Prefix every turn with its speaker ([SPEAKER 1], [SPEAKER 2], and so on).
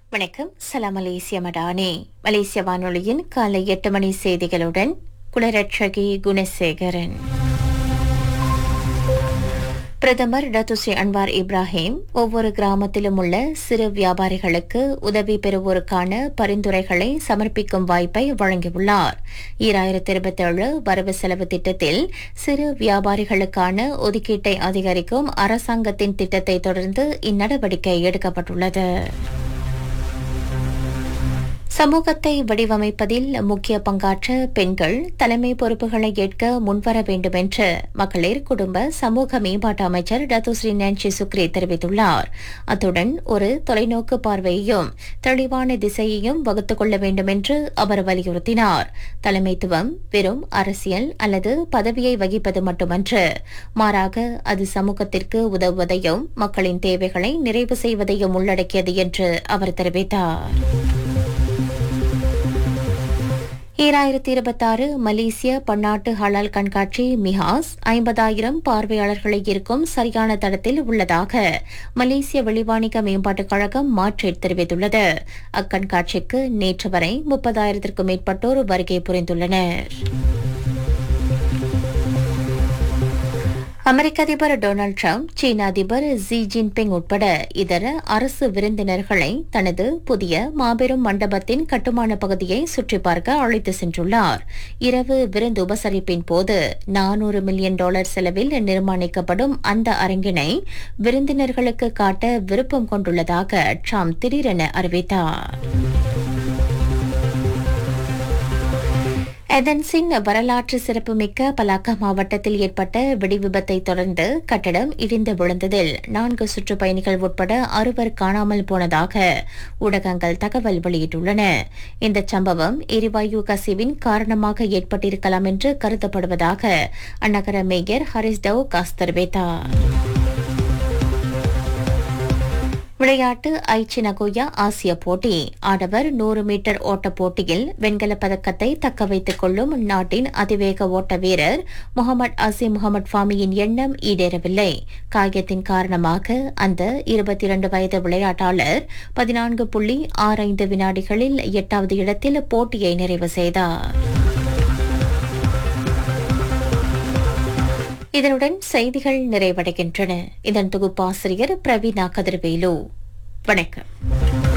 [SPEAKER 1] வணக்கம் சலாம் மலேசிய மடானே மலேசிய வானொலியின் காலை எட்டு மணி செய்திகளுடன் குலரட்சகி குணசேகரன் பிரதமர் டத்துஸ்ரீ அன்வார் இப்ராஹிம் ஒவ்வொரு கிராமத்திலும் உள்ள சிறு வியாபாரிகளுக்கு உதவி பெறுவோருக்கான பரிந்துரைகளை சமர்ப்பிக்கும் வாய்ப்பை வழங்கியுள்ளார் ஈராயிரத்தி இருபத்தேழு வரவு செலவு திட்டத்தில் சிறு வியாபாரிகளுக்கான ஒதுக்கீட்டை அதிகரிக்கும் அரசாங்கத்தின் திட்டத்தை தொடர்ந்து இந்நடவடிக்கை எடுக்கப்பட்டுள்ளது சமூகத்தை வடிவமைப்பதில் முக்கிய பங்காற்ற பெண்கள் தலைமை பொறுப்புகளை ஏற்க முன்வர வேண்டும் என்று மகளிர் குடும்ப சமூக மேம்பாட்டு அமைச்சர் டத்துஸ்ரீ நான்சி சுக்ரி தெரிவித்துள்ளார் அத்துடன் ஒரு தொலைநோக்கு பார்வையையும் தெளிவான திசையையும் வகுத்துக் கொள்ள வேண்டும் என்று அவர் வலியுறுத்தினார் தலைமைத்துவம் வெறும் அரசியல் அல்லது பதவியை வகிப்பது மட்டுமன்று மாறாக அது சமூகத்திற்கு உதவுவதையும் மக்களின் தேவைகளை நிறைவு செய்வதையும் உள்ளடக்கியது என்று அவர் தெரிவித்தார் ஈராயிரத்தி இருபத்தாறு மலேசிய பன்னாட்டு ஹலால் கண்காட்சி மிஹாஸ் ஐம்பதாயிரம் பார்வையாளர்களை இருக்கும் சரியான தடத்தில் உள்ளதாக மலேசிய வெளிவாணிக மேம்பாட்டுக் கழகம் மாற்றி தெரிவித்துள்ளது அக்கண்காட்சிக்கு நேற்று வரை முப்பதாயிரத்திற்கும் மேற்பட்டோர் வருகை புரிந்துள்ளனர் அமெரிக்க அதிபர் டொனால்டு டிரம்ப் சீன அதிபர் ஜி ஜின்பிங் உட்பட இதர அரசு விருந்தினர்களை தனது புதிய மாபெரும் மண்டபத்தின் கட்டுமான பகுதியை சுற்றி பார்க்க அழைத்து சென்றுள்ளார் இரவு விருந்து உபசரிப்பின் போது நானூறு மில்லியன் டாலர் செலவில் நிர்மாணிக்கப்படும் அந்த அரங்கினை விருந்தினர்களுக்கு காட்ட விருப்பம் கொண்டுள்ளதாக ட்ரம்ப் திடீரென அறிவித்தார் எதன்ஸின் வரலாற்று சிறப்புமிக்க பலாக்கா மாவட்டத்தில் ஏற்பட்ட வெடிவிபத்தை தொடர்ந்து கட்டடம் இடிந்து விழுந்ததில் நான்கு சுற்றுப்பயணிகள் உட்பட அறுவர் காணாமல் போனதாக ஊடகங்கள் தகவல் வெளியிட்டுள்ளன இந்த சம்பவம் எரிவாயு கசிவின் காரணமாக ஏற்பட்டிருக்கலாம் என்று கருதப்படுவதாக அந்நகர மேயர் ஹரிஸ் டவ் காஸ் தெரிவித்தார் விளையாட்டு ஐச்சி நகோயா ஆசிய போட்டி ஆடவர் நூறு மீட்டர் ஓட்டப் போட்டியில் வெண்கலப் பதக்கத்தை தக்க வைத்துக் கொள்ளும் நாட்டின் அதிவேக ஓட்ட வீரர் முகமது அசீம் முகமது ஃபாமியின் எண்ணம் ஈடேறவில்லை காயத்தின் காரணமாக அந்த இருபத்தி இரண்டு வயது விளையாட்டாளர் பதினான்கு புள்ளி ஆறு ஐந்து வினாடிகளில் எட்டாவது இடத்தில் போட்டியை நிறைவு செய்தார் இதனுடன் செய்திகள் நிறைவடைகின்றன இதன் தொகுப்பாசிரியர் பிரவீனா கதிர்வேலு வணக்கம்